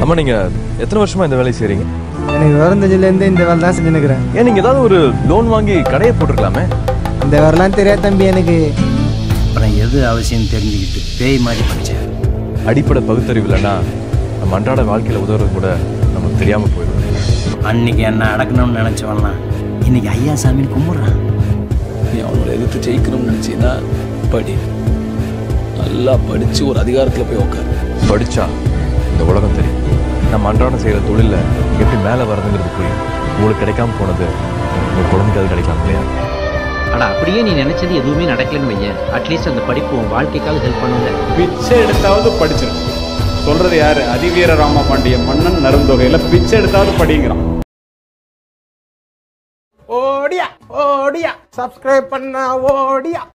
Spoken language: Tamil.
அம்மா நீங்க எத்தனை வருஷமா இந்த வேலையை செய்றீங்க எனக்கு விவரந்ததுலேருந்து இந்த வேலை தான் செஞ்சுனுக்கிறேன் ஏன் நீங்க ஏதாவது ஒரு லோன் வாங்கி கடையை போட்டிருக்கலாமே இந்த வேலைலாம் தெரியாது தம்பி எனக்கு அப்புறம் எது அவசியம் தெரிஞ்சுக்கிட்டு பேய் மாதிரி படித்தேன் அடிப்படை பகுத்தறிவு இல்லைன்னா நம்ம அன்றாட வாழ்க்கையில உதவுறது கூட நமக்கு தெரியாம போயிடும் அன்னைக்கு என்ன அடக்கணும்னு நினச்சவன்லாம் இன்னைக்கு ஐயா சாமின்னு கும்பிட்றான் நீ அவங்கள எதிர்த்து ஜெயிக்கணும்னு நினச்சின்னா படி நல்லா படித்து ஒரு அதிகாரத்தில் போய் உட்காரு படிச்சா இந்த உலகம் தெரியும் நம்ம அன்றாடம் செய்யற தொழில எப்படி மேலே வரதுங்கிறது புரியும் உங்களுக்கு கிடைக்காம போனது உங்க குழந்தைக்கு கிடைக்கலாம் இல்லையா ஆனா அப்படியே நீ நினைச்சது எதுவுமே நடக்கலன்னு வையேன் அட்லீஸ்ட் அந்த படிப்பு உன் வாழ்க்கைக்காக ஹெல்ப் பண்ணுங்க பிச்சை எடுத்தாவது படிச்சிடும் சொல்றது யாரு அதிவீர ராமபாண்டிய மன்னன் நருந்தொகையில பிச்சை எடுத்தாவது படிங்கிறான் ஓடியா ஓடியா சப்ஸ்கிரைப் பண்ணா ஓடியா